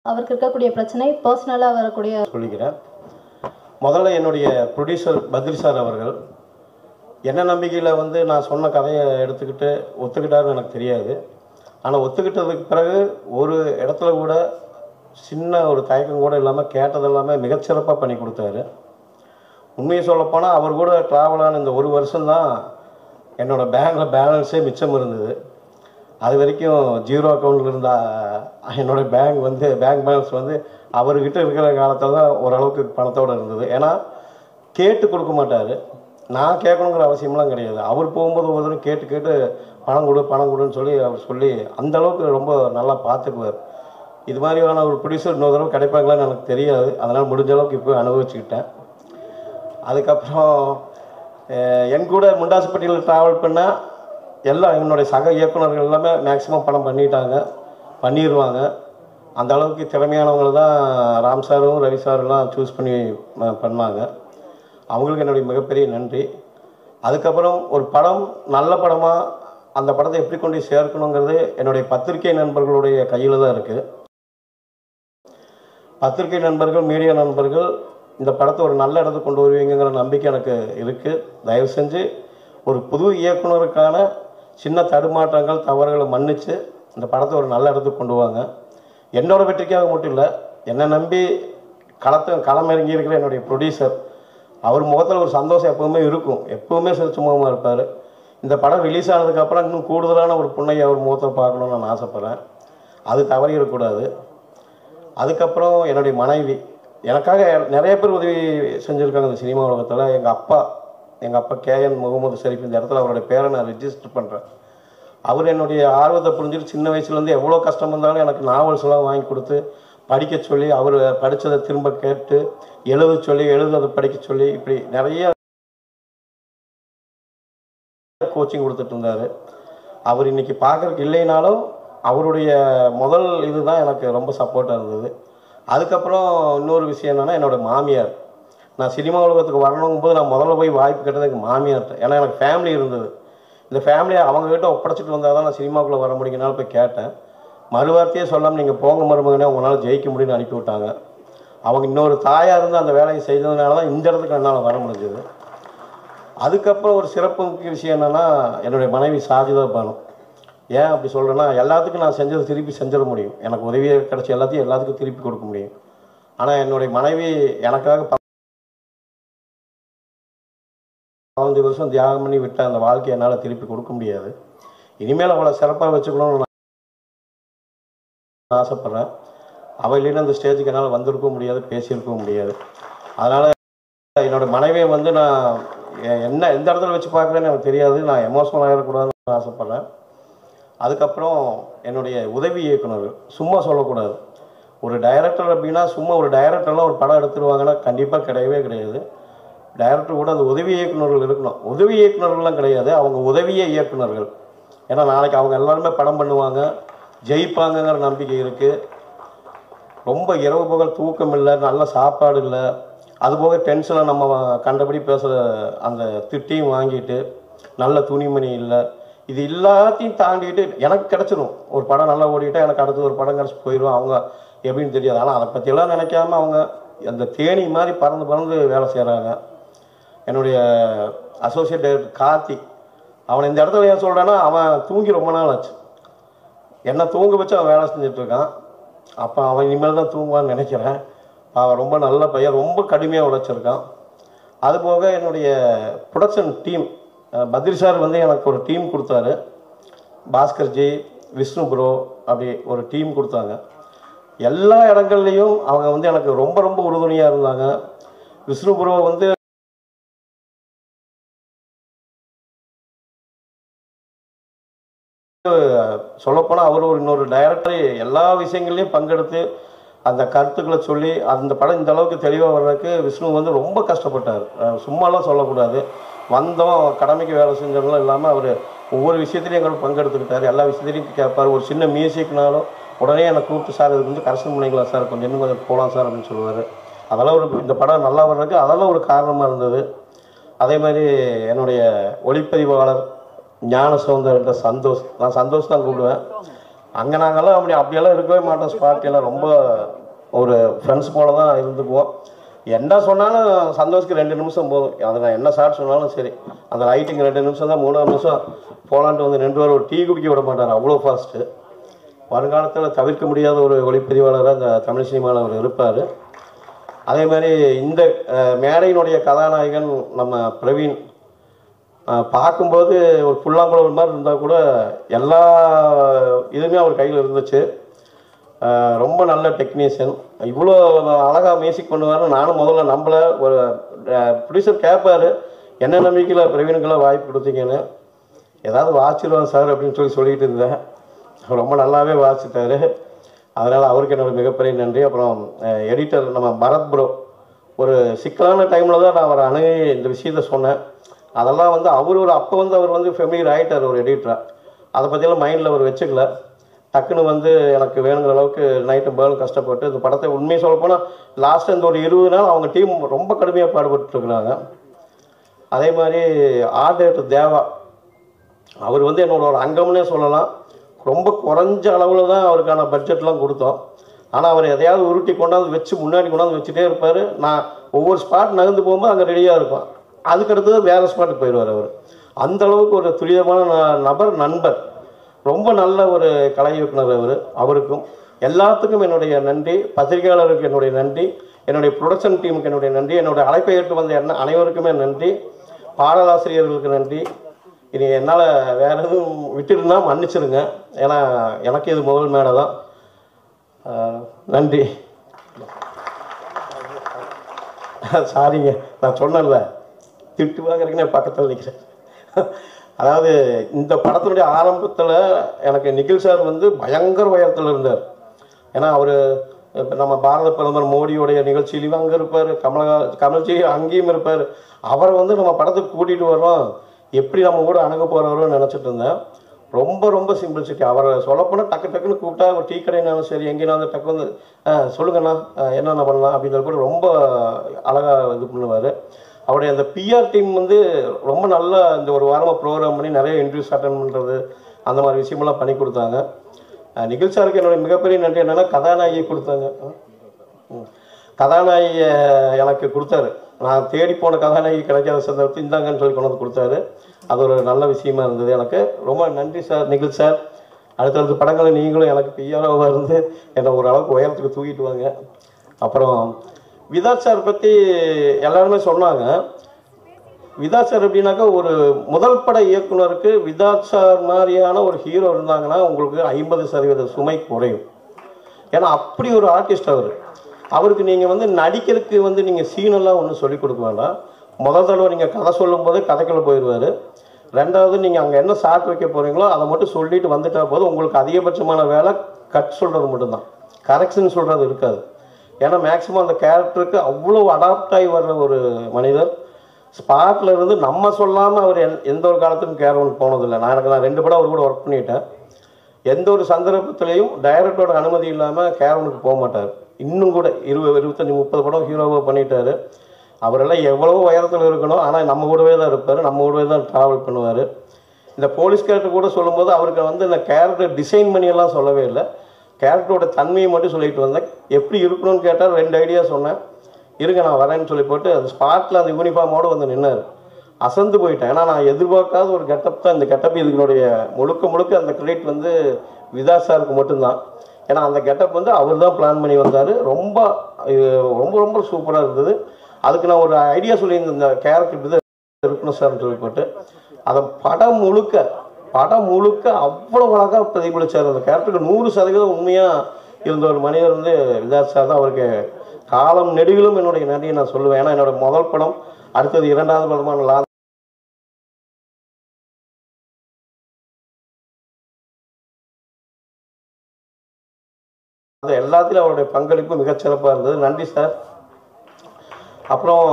அவருக்கு இருக்கக்கூடிய பிரச்சனை பர்சனலாக வரக்கூடிய சொல்லிக்கிறேன் முதல்ல என்னுடைய ப்ரொடியூசர் பத்ரி சார் அவர்கள் என்ன நம்பிக்கையில் வந்து நான் சொன்ன கதையை எடுத்துக்கிட்டு ஒத்துக்கிட்டாருன்னு எனக்கு தெரியாது ஆனால் ஒத்துக்கிட்டதுக்கு பிறகு ஒரு இடத்துல கூட சின்ன ஒரு தயக்கம் கூட இல்லாமல் கேட்டது எல்லாமே மிகச்சிறப்பாக பண்ணி கொடுத்தாரு உண்மையை சொல்லப்போனால் அவர் கூட ட்ராவல் ஆன இந்த ஒரு வருஷம்தான் என்னோடய பேங்கில் பேலன்ஸே மிச்சம் இருந்தது அது வரைக்கும் ஜீரோ அக்கௌண்ட்டில் இருந்த அஹ், என்னோட பேங்க் வந்து பேங்க் பேலன்ஸ் வந்து அவர்கிட்ட இருக்கிற காலத்தில் தான் ஓரளவுக்கு பணத்தோடு இருந்தது ஏன்னா கேட்டு கொடுக்க மாட்டார் நான் கேட்கணுங்கிற அவசியம்லாம் கிடையாது அவர் போகும்போது ஒரு தடவை கேட்டு கேட்டு பணம் கொடு பணம் கொடுன்னு சொல்லி அவர் சொல்லி அந்த அளவுக்கு ரொம்ப நல்லா பார்த்துக்குவார் இது மாதிரியான ஒரு ப்ரொடியூசர் இன்னொரு தடவை கிடைப்பாங்களான்னு எனக்கு தெரியாது அதனால் முடிஞ்ச அளவுக்கு இப்போ அனுபவிச்சுக்கிட்டேன் அதுக்கப்புறம் அஹ், என் கூட முண்டாசுப்பட்டியில் ட்ராவல் பண்ணால் எல்லாம் என்னுடைய சக இயக்குனர்கள் எல்லாமே மேக்ஸிமம் படம் பண்ணிட்டாங்க பண்ணிடுவாங்க அந்த அளவுக்கு திறமையானவங்க தான் ராம் சாரும் ரவி சாரெல்லாம் சூஸ் பண்ணி ம- பண்ணாங்க அவங்களுக்கு என்னுடைய மிகப்பெரிய நன்றி அதுக்கப்புறம் ஒரு படம் நல்ல படமாக அந்த படத்தை எப்படி கொண்டு போய் சேர்க்கணுங்கிறது என்னுடைய பத்திரிகை நண்பர்களுடைய கையில் தான் இருக்குது பத்திரிகை நண்பர்கள் மீடியா நண்பர்கள் இந்த படத்தை ஒரு நல்ல இடத்துக்கு கொண்டு வருவீங்கிற நம்பிக்கை எனக்கு இருக்குது தயவு செஞ்சு ஒரு புது இயக்குனருக்கான சின்ன தடுமாற்றங்கள் தவறுகளை மன்னித்து இந்த படத்தை ஒரு நல்ல இடத்துக்கு கொண்டு வாங்க என்னோட வெற்றிக்காக மட்டும் இல்லை என்னை நம்பி களத்தை களம் இறங்கி இருக்கிற என்னுடைய ப்ரொடியூசர் அவர் முகத்தில் ஒரு சந்தோஷம் எப்பவுமே இருக்கும் எப்பவுமே சிரிச்ச முகமாக இருப்பார் இந்த படம் ரிலீஸ் ஆனதுக்கப்புறம் இன்னும் கூடுதலான ஒரு புண்ணையை அவர் முகத்தை பார்க்கணுன்னு நான் ஆசைப்பட்றேன் அது தவறிடக்கூடாது அதுக்கப்புறம் என்னுடைய மனைவி எனக்காக நிறைய பேர் உதவி செஞ்சுருக்காங்க இந்த சினிமா உலகத்தில் எங்கள் அப்பா எங்கள் அப்பா கேஎன் முகமது ஷரீஃப் இந்த இடத்துல அவருடைய பேரை நான் ரிஜிஸ்டர் பண்ணுறேன் அவர் என்னுடைய ஆர்வத்தை புரிஞ்சுட்டு சின்ன வயசுலேருந்து எவ்வளோ கஷ்டம் இருந்தாலும் எனக்கு நாவல்ஸ் எல்லாம் வாங்கி கொடுத்து படிக்க சொல்லி அவர் படித்ததை திரும்ப கேட்டு எழுத சொல்லி எழுதுறதை படிக்க சொல்லி இப்படி நிறைய கோச்சிங் கொடுத்துட்டு இருந்தார் அவர் இன்னைக்கு பார்க்கறதுக்கு இல்லைனாலும் அவருடைய முதல் இதுதான் எனக்கு ரொம்ப சப்போர்ட்டாக இருந்தது அதுக்கப்புறம் இன்னொரு விஷயம் என்னென்னா என்னோட மாமியார் நான் சினிமா உலகத்துக்கு வரணுங்கும் போது நான் முதல்ல போய் வாய்ப்பு கேட்டது எங்கள் மாமியார்கிட்ட ஏன்னா எனக்கு ஃபேமிலி இருந்தது இந்த ஃபேமிலியை அவங்ககிட்ட ஒப்படைச்சிட்டு வந்தால் தான் நான் சினிமாக்குள்ளே வர முடியுங்கனால போய் கேட்டேன் மறுவார்த்தையே சொல்லாமல் நீங்கள் போங்க மருமகனே உங்களால் ஜெயிக்க முடியும்னு அனுப்பி விட்டாங்க அவங்க இன்னொரு தாயாக இருந்து அந்த வேலையை செய்ததுனால தான் இந்த இடத்துக்கு என்னால் வர முடிஞ்சது அதுக்கப்புறம் ஒரு சிறப்பு முக்கிய விஷயம் என்னென்னா என்னுடைய மனைவி சாஜிதா பானு ஏன் அப்படி சொல்கிறேன்னா எல்லாத்துக்கும் நான் செஞ்சதை திருப்பி செஞ்சிட முடியும் எனக்கு உதவி கிடைச்ச எல்லாத்தையும் எல்லாத்துக்கும் திருப்பி கொடுக்க முடியும் ஆனால் என்னுடைய மனைவி எனக்காக ப- பதினஞ்சு வருஷம் தியாகம் பண்ணி விட்ட அந்த வாழ்க்கையை என்னால் திருப்பி கொடுக்க முடியாது இனிமேல் அவளை சிறப்பாக வச்சுக்கணும்னு நான் ஆசைப்பட்றேன் அவள் இல்லைன்னா அந்த ஸ்டேஜுக்கு என்னால் வந்திருக்கவும் முடியாது பேசியிருக்கவும் முடியாது அதனால் என்னோட மனைவியை வந்து நான் எ- என்ன எந்த இடத்துல வச்சு பார்க்குறேன்னு எனக்கு தெரியாது நான் எமோஷனல் ஆகிடக்கூடாதுன்னு ஆசைப்பட்றேன் அதுக்கப்புறம் என்னுடைய உதவி இயக்குனர் சும்மா சொல்லக்கூடாது ஒரு டைரக்டர் அப்படின்னா சும்மா ஒரு டைரக்டர்லாம் ஒரு படம் எடுத்துருவாங்கன்னா கண்டிப்பாக கிடையவே கிடையாது டைரக்டர் கூட அந்த உதவி இயக்குனர்கள் இருக்கணும் உதவி இயக்குனர்கள்லாம் கிடையாது அவங்க உதவிய இயக்குனர்கள் ஏன்னா நாளைக்கு அவங்க எல்லாருமே படம் பண்ணுவாங்க ஜெயிப்பாங்கங்கிற நம்பிக்கை இருக்குது ரொம்ப இரவு பகல் தூக்கம் இல்லை நல்ல சாப்பாடு இல்லை அதுபோக டென்ஷனில் நம்ம கண்டபடி பேசுகிற அந்த திட்டியும் வாங்கிட்டு நல்ல துணிமணி இல்லை இது எல்லாத்தையும் தாண்டிட்டு எனக்கு கிடச்சிரும் ஒரு படம் நல்லா ஓடிட்டா எனக்கு அடுத்து ஒரு படம் கிடச்சி போயிடும் அவங்க எப்படின்னு தெரியாது ஆனால் அதை பற்றியெல்லாம் நினைக்காம அவங்க அந்த தேனி மாதிரி பறந்து பறந்து வேலை செய்கிறாங்க என்னுடைய அசோசியேட் டைரக்டர் கார்த்தி அவனை இந்த இடத்துல ஏன் சொல்கிறேன்னா அவன் தூங்கி ரொம்ப நாள் ஆச்சு என்ன தூங்க வச்சு அவன் வேலை செஞ்சுட்டு இருக்கான் அப்போ அவன் இனிமேல் தான் தூங்குவான்னு நினைக்கிறேன் அவன் ரொம்ப நல்ல பையன் ரொம்ப கடுமையாக உழைச்சிருக்கான் அதுபோக என்னுடைய ப்ரொடக்ஷன் டீம் பத்ரி சார் வந்து எனக்கு ஒரு டீம் கொடுத்தாரு பாஸ்கர்ஜி விஷ்ணு ப்ரோ அப்படி ஒரு டீம் கொடுத்தாங்க எல்லா இடங்கள்லையும் அவங்க வந்து எனக்கு ரொம்ப ரொம்ப உறுதுணையாக இருந்தாங்க விஷ்ணு ப்ரோ வந்து சொல்லப்போனால் அவர் ஒரு இன்னொரு டைரக்டர் எல்லா விஷயங்கள்லையும் பங்கெடுத்து அந்த கருத்துக்களை சொல்லி அந்த படம் இந்த அளவுக்கு தெளிவாக வர்றதுக்கு விஷ்ணு வந்து ரொம்ப கஷ்டப்பட்டார் அஹ் சும்மாலாம் சொல்லக்கூடாது வந்தோம் கடமைக்கு வேலை செஞ்சவங்களும் இல்லாமல் அவர் ஒவ்வொரு விஷயத்துலையும் எங்களோட பங்கெடுத்துக்கிட்டார் எல்லா விஷயத்துலையும் கேட்பார் ஒரு சின்ன மியூசிக்னாலும் உடனே என்னை கூப்பிட்டு சார் இதுக்கு வந்து கரெக்ஷன் பண்ணிக்கலாம் சார் கொஞ்சம் இன்னும் கொஞ்சம் போகலாம் சார் அப்படின்னு சொல்லுவார் அதெல்லாம் ஒரு இந்த படம் நல்லா வர்றதுக்கு அதெல்லாம் ஒரு காரணமாக இருந்தது அதே மாதிரி என்னுடைய ஒளிப்பதிவாளர் ஞான சௌந்தர்ன்ற சந்தோஷ் நான் சந்தோஷ் தான் கூப்பிடுவேன் அங்கே நாங்கெல்லாம் அப்படி அப்படியெல்லாம் இருக்கவே மாட்டோம் ஸ்பாட்டியெல்லாம் ரொம்ப ஒரு ஃப்ரெண்ட்ஸ் போல தான் இருந்துக்குவோம் என்ன சொன்னாலும் சந்தோஷ்க்கு ரெண்டு நிமிஷம் போதும் அதை நான் என்ன ஷார்ட் சொன்னாலும் சரி அந்த ரைட்டிங் ரெண்டு நிமிஷம் தான் மூணாவது நிமிஷம் போலான்ட்டு வந்து ரெண்டு பேரும் ஒரு டீ குடிக்க விட மாட்டார் அவ்வளோ ஃபாஸ்ட்டு வருங்காலத்தில் தவிர்க்க முடியாத ஒரு ஒளிப்பதிவாளராக இந்த தமிழ் சினிமாவில் அவர் இருப்பார் அதே மாதிரி இந்த அஹ், மேடையினுடைய கதாநாயகன் நம்ம பிரவீன் அஹ், பார்க்கும்போது ஒரு புல்லாங்குழல் மாதிரி இருந்தால் கூட எல்லா இதுவுமே அவர் கையில் இருந்துச்சு அஹ், ரொம்ப நல்ல டெக்னீஷியன் இவ்வளோ அழகாக மியூசிக் பண்ணுவாருன்னு நானும் முதல்ல நம்பல ஒரு ப்ரொடியூசர் கேட்பாரு என்ன நம்பிக்கையில் பிரவீனுக்கெல்லாம் வாய்ப்பு கொடுத்தீங்கன்னு ஏதாவது வாசிடுவான் சார் அப்படின்னு சொல்லி சொல்லிட்டு இருந்தேன் அவர் ரொம்ப நல்லாவே வாசித்தார் அதனால் அவருக்கு என்னோட மிகப்பெரிய நன்றி அப்புறம் எடிட்டர் நம்ம பரத் ப்ரோ ஒரு சிக்கலான டைமில் தான் நான் அவரை அணுகி இந்த விஷயத்த சொன்னேன் அதெல்லாம் வந்து அவர் ஒரு அப்போ வந்து அவர் வந்து ஃபெமிலியர் ஆகிட்டார் ஒரு எடிட்டராக அதை பற்றியெல்லாம் மைண்டில் அவர் வச்சுக்கல டக்குன்னு வந்து எனக்கு வேணுங்கிற அளவுக்கு நைட்டும் பேர்லும் கஷ்டப்பட்டு இந்த படத்தை உண்மையை சொல்ல போனால் லாஸ்ட்டு இந்த ஒரு இருபது நாள் அவங்க டீம் ரொம்ப கடுமையாக பாடுபட்டுருக்குறாங்க அதே மாதிரி ஆர்ட் டைரக்டர் தேவா அவர் வந்து என்னோட ஒரு அங்கம்னே சொல்லலாம் ரொம்ப குறைஞ்ச அளவில் தான் அவருக்கான பட்ஜெட்லாம் கொடுத்தோம் ஆனால் அவர் எதையாவது உருட்டி கொண்டாந்து வச்சு முன்னாடி கொண்டாந்து வச்சுட்டே இருப்பார் நான் ஒவ்வொரு ஸ்பாட் நகர்ந்து போகும்போது அங்கே ரெடியாக இருப்பேன் அதுக்கடுத்தது வேறு ஸ்பாட்டுக்கு போயிடுவார் அவர் அந்த அளவுக்கு ஒரு துரிதமான ந- நபர் நண்பர் ரொம்ப நல்ல ஒரு கலை இயக்குனர் அவர் அவருக்கும் எல்லாத்துக்கும் என்னுடைய நன்றி பத்திரிகையாளருக்கு என்னுடைய நன்றி என்னுடைய ப்ரொடக்ஷன் டீமுக்கு என்னுடைய நன்றி என்னுடைய அழைப்பை ஏற்று வந்த என்ன அனைவருக்குமே நன்றி பாடலாசிரியர்களுக்கு நன்றி இனி என்னால் வேறு எதுவும் விட்டுருந்தா மன்னிச்சிருங்க ஏன்னா எனக்கு இது முதல் மேடை தான் ஆஹ் நன்றி சாரிங்க நான் சொன்னேன்ல திட்டு வாங்குறதுக்குன்னு பக்கத்தில் நிற்கிறேன் அதாவது இந்த படத்தினுடைய ஆரம்பத்தில் எனக்கு நிகில் சார் வந்து பயங்கர உயரத்தில் இருந்தார் ஏன்னா அவர் நம்ம பாரத பிரதமர் மோடியோடைய நிகழ்ச்சியிலையும் அங்கே இருப்பார் கமலஹா கமல்ஜி அங்கேயும் இருப்பார் அவரை வந்து நம்ம படத்துக்கு கூட்டிகிட்டு வர்றோம் எப்படி நம்ம கூட அணுக போகிறவரோன்னு நினச்சிட்டு இருந்தேன் ரொம்ப ரொம்ப சிம்பிள்சிட்டி அவரை சொல்லப்போனால் டக்கு டக்குன்னு கூப்பிட்டா ஒரு டீ கடைனாலும் சரி எங்கேனாலும் டக்கு வந்து "ஆ, சொல்லுங்கண்ணா ஆ, என்னென்ன பண்ணலாம் அப்படின்ற கூட ரொம்ப அழகாக இது பண்ணுவார் அவருடைய அந்த பிஆர் டீம் வந்து ரொம்ப நல்லா இந்த ஒரு வாரமாக ப்ரோக்ராம் பண்ணி நிறைய இன்டர்வியூஸ் அட்டன் பண்ணுறது அந்த மாதிரி விஷயமெல்லாம் பண்ணி கொடுத்தாங்க அஹ் நிகில் சாருக்கு என்னுடைய மிகப்பெரிய நன்றி என்னென்னா கதாநாயகி கொடுத்தாங்க ம். கதாநாயகியை எனக்கு கொடுத்தாரு நான் தேடி போன கதாநாயகி கிடைக்காத சந்தர்ப்பத்தில் இந்தாங்கன்னு சொல்லி கொண்டு வந்து கொடுத்தாரு அது ஒரு நல்ல விஷயமா இருந்தது எனக்கு ரொம்ப நன்றி சார் நிகில் சார் அடுத்தடுத்த படங்களை நீங்களும் எனக்கு பிஆர்ஓவாக இருந்து என்னை ஓரளவுக்கு உயரத்துக்கு தூக்கிட்டு வாங்க அப்புறம் விதாத் சார் பற்றி எல்லாருமே சொன்னாங்க விதாத் சார் எப்படின்னாக்கா ஒரு முதல் பட இயக்குனருக்கு விதாத் சார் மாதிரியான ஒரு ஹீரோ இருந்தாங்கன்னா உங்களுக்கு ஐம்பது சதவீத சுமை குறையும் ஏன்னா அப்படி ஒரு ஆர்டிஸ்ட் அவர் அவருக்கு நீங்கள் வந்து நடிக்கிறதுக்கு வந்து நீங்கள் சீனெல்லாம் ஒன்றும் சொல்லிக் கொடுக்க வேண்டாம் முதல் தடவை நீங்கள் கதை சொல்லும்போது கதைக்குள்ள போயிடுவார் ரெண்டாவது நீங்கள் அங்கே என்ன ஷாட் வைக்க போகிறீங்களோ அதை மட்டும் சொல்லிட்டு வந்துட்டா போதும் உங்களுக்கு அதிகபட்சமான வேலை கட் சொல்கிறது மட்டும்தான் கரெக்ஷன் சொல்கிறது இருக்காது ஏன்னா மேக்ஸிமம் அந்த கேரக்டருக்கு அவ்வளோ அடாப்ட் ஆகி வர்ற ஒரு மனிதர் ஸ்பாட்ல இருந்து நம்ம சொல்லாமல் அவர் எந் எந்த ஒரு காலத்துக்கும் கேரவன் போனதில்லை நான் எனக்கு நான் ரெண்டு படம் அவர் கூட ஒர்க் பண்ணிட்டேன் எந்த ஒரு சந்தர்ப்பத்திலையும் டைரக்டரோட அனுமதி இல்லாமல் கேரவனுக்கு போக மாட்டார் இன்னும் கூட இருபது இருபத்தஞ்சி முப்பது படம் ஹீரோவாக பண்ணிட்டாரு அவரெல்லாம் எவ்வளவோ உயரத்தில் இருக்கணும் ஆனால் நம்ம கூடவே தான் இருப்பார் நம்ம கூடவே தான் ட்ராவல் பண்ணுவார் இந்த போலீஸ் கேரக்டர் கூட சொல்லும்போது அவருக்கு வந்து இந்த கேரக்டர் டிசைன் பண்ணியெல்லாம் சொல்லவே இல்லை கேரக்டரோட தன்மையை மட்டும் சொல்லிட்டு வந்தேன் எப்படி இருக்கணும்னு கேட்டால் ரெண்டு ஐடியா சொன்னேன் இருங்க நான் வரேன்னு சொல்லி போட்டு அந்த ஸ்பாட்டில் அந்த யூனிஃபார்மோடு வந்து நின்னார் அசந்து போயிட்டேன் ஏன்னா நான் எதிர்பார்க்காத ஒரு கெட்டப் தான் இந்த கெட்டப் இதுனுடைய முழுக்க முழுக்க அந்த கிரெடிட் வந்து விதா சாருக்கு மட்டும்தான் ஏன்னா அந்த கெட்டப் வந்து அவர் தான் பிளான் பண்ணி வந்தார் ரொம்ப இது ரொம்ப ரொம்ப சூப்பராக இருந்தது அதுக்கு நான் ஒரு ஐடியா சொல்லியிருந்தேன் இந்த கேரக்டர் இப்படி தான் இருக்கணும் சார்னு சொல்லி போட்டு அதை படம் முழுக்க படம் முழுக்க அவ்வளோ அழகாக பிரதிபலிச்சார் அந்த கேரக்டருக்கு நூறு சதவீதம் உண்மையாக இருந்த ஒரு மனிதர் வந்து விதாஸ் சார் தான் அவருக்கு காலம் நெடுகிலும் என்னுடைய நன்றியை நான் சொல்லுவேன் ஏன்னா என்னோட முதல் படம் அடுத்தது இரண்டாவது படமான லா அது எல்லாத்திலும் அவருடைய பங்களிப்பு மிகச்சிறப்பாக இருந்தது நன்றி சார் அப்புறம்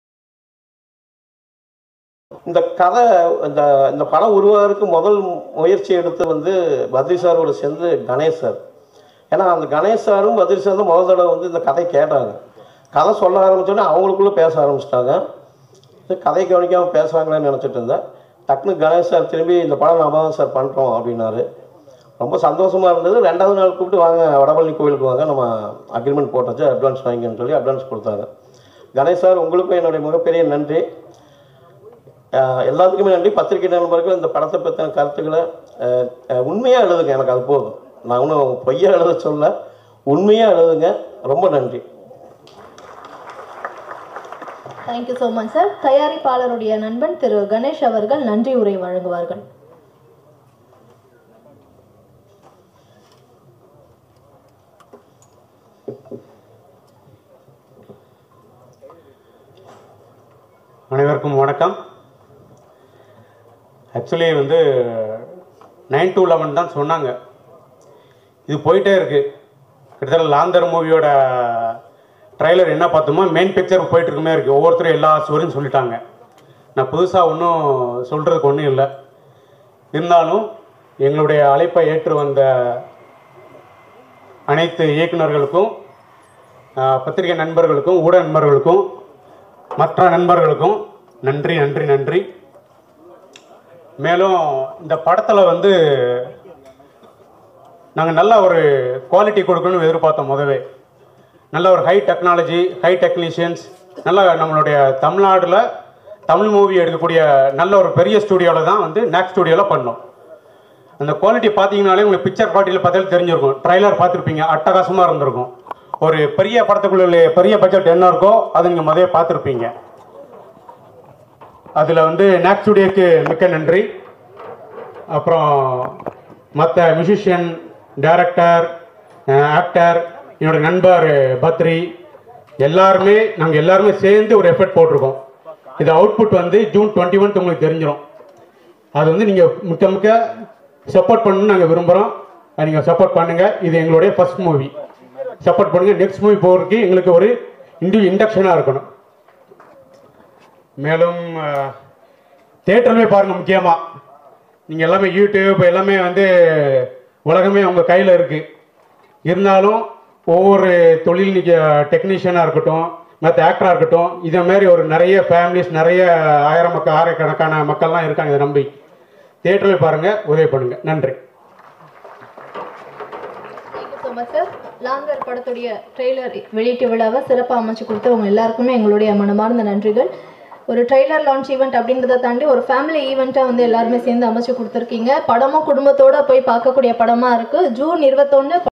இந்த கதை இந்த இந்த படம் உருவாகிறதுக்கு முதல் முயற்சி எடுத்து வந்து பத்ரி சாரோட சேர்ந்து கணேஷ் சார் ஏன்னா அந்த கணேஷ் சாரும் பத்ரி சாரும் முதல் தடவை வந்து இந்த கதை கேட்டாங்க கதை சொல்ல ஆரம்பிச்சோடனே அவங்களுக்குள்ளே பேச ஆரம்பிச்சிட்டாங்க இது கதை கவனிக்காமல் பேசுகிறாங்களேன்னு நினச்சிட்டு இருந்தேன் டக்குனு கணேஷ் சார் திரும்பி இந்த படம் நாம தான் சார் பண்ணுறோம் அப்படின்னாரு ரொம்ப சந்தோஷமாக இருந்தது ரெண்டாவது நாள் கூப்பிட்டு வாங்க வடபழனி கோயிலுக்கு வாங்க நம்ம அக்ரிமெண்ட் போட்டாச்சு அட்வான்ஸ் வாங்கிக்கன்னு சொல்லி அட்வான்ஸ் கொடுத்தாங்க கணேஷ் சார் உங்களுக்கும் என்னுடைய மிகப்பெரிய நன்றி அஹ் எல்லாத்துக்குமே நன்றி பத்திரிகை நண்பர்கள் இந்த படத்தை பற்றின கருத்துக்களை உண்மையாக எழுதுங்க எனக்கு அது போதும் நான் ஒன்றும் பொய்யா எழுத சொல்ல உண்மையாக எழுதுங்க ரொம்ப நன்றி தேங்க்யூ ஸோ மச் சார் தயாரிப்பாளருடைய நண்பன் திரு கணேஷ் அவர்கள் நன்றி உரை வழங்குவார்கள் அனைவருக்கும் வணக்கம் ஆக்சுவலி வந்து நைன் to லெவன் தான் சொன்னாங்க இது போயிட்டே இருக்கு கிட்டத்தட்ட லாந்தர் மூவியோட ட்ரைலர் என்ன பார்த்தோமோ மெயின் பிக்சர் போயிட்டு இருக்குமே இருக்கு ஒவ்வொருத்தரும் எல்லா ஸ்டோரியும் சொல்லிட்டாங்க நான் புதுசாக ஒன்றும் சொல்கிறதுக்கு ஒன்றும் இல்லை இருந்தாலும் எங்களுடைய அழைப்பை ஏற்று வந்த அனைத்து இயக்குனர்களுக்கும் ஆஹ், பத்திரிகை நண்பர்களுக்கும் ஊடக நண்பர்களுக்கும் மற்ற நண்பர்களுக்கும் நன்றி நன்றி நன்றி மேலும் இந்த படத்தில் வந்து நாங்கள் நல்ல ஒரு குவாலிட்டி கொடுக்கணும்னு எதிர்பார்த்தோம் முதவே நல்ல ஒரு ஹை டெக்னாலஜி ஹை டெக்னீஷியன்ஸ் நல்ல நம்மளுடைய தமிழ்நாட்டில் தமிழ் மூவி எடுக்கக்கூடிய நல்ல ஒரு பெரிய ஸ்டூடியோவில் தான் வந்து நேக் ஸ்டூடியோவில் பண்ணோம் அந்த குவாலிட்டி பார்த்தீங்கனாலே உங்களுக்கு பிக்சர் குவாலிட்டியில் பார்த்தாலே தெரிஞ்சிருக்கும் ட்ரைலர் பார்த்துருப்பீங்க அட்டகாசமாக இருந்திருக்கும் ஒரு பெரிய படத்துக்குள்ள பெரிய பட்ஜெட் என்ன இருக்கோ அது நீங்கள் முதல்ல பார்த்துருப்பீங்க அதில் வந்து நேக் ஸ்டுடியோக்கு மிக்க நன்றி அப்புறம் மற்ற மியூசிஷியன் டைரக்டர் ஆக்டர் என்னோட நண்பர் பத்ரி எல்லாருமே நாங்கள் எல்லாருமே சேர்ந்து ஒரு எஃபர்ட் போட்டிருக்கோம் இது அவுட்புட் வந்து ஜூன் டுவெண்ட்டி ஒன்த் உங்களுக்கு தெரிஞ்சிடும் அது வந்து நீங்கள் மிக்க மிக்க சப்போர்ட் பண்ணணும்னு நாங்கள் விரும்புகிறோம் அதை நீங்கள் சப்போர்ட் பண்ணுங்கள் இது எங்களுடைய ஃபர்ஸ்ட் மூவி சப்போர்ட் பண்ணுங்கள் நெக்ஸ்ட் மூவி போகிறதுக்கு எங்களுக்கு ஒரு இண்டு இண்டக்ஷனாக இருக்கணும் மேலும் தேட்டர்லேயே பாருங்கள் முக்கியமாக நீங்கள் எல்லாமே யூடியூப் எல்லாமே வந்து உலகமே உங்கள் கையில் இருக்குது இருந்தாலும் ஒவ்வொரு தொழில் நீங்கள் டெக்னீஷியனாக இருக்கட்டும் மற்ற ஆக்டராக இருக்கட்டும் இதே மாதிரி ஒரு நிறைய ஃபேமிலிஸ் நிறைய ஆயிரம் மக்கள் ஆயிரக்கணக்கான மக்கள்லாம் இருக்காங்க இதை நம்பி தேட்டரில் பாருங்கள் உதவி பண்ணுங்கள் நன்றி தேங்க்யூ ஸோ மச் சார் லாங்கர் படத்துடைய ட்ரெய்லர் வெளியீட்டு விழாவை சிறப்பாக அமைச்சு கொடுத்த உங்க எல்லாருக்குமே எங்களுடைய மனமார்ந்த நன்றிகள் ஒரு ட்ரெய்லர் லான்ச் ஈவெண்ட் அப்படின்றத தாண்டி ஒரு ஃபேமிலி ஈவெண்ட்டாக வந்து எல்லாருமே சேர்ந்து அமைச்சு கொடுத்துருக்கீங்க படமும் குடும்பத்தோட போய் பார்க்கக்கூடிய படமாக இருக்குது ஜூன் இருபத்தொன்று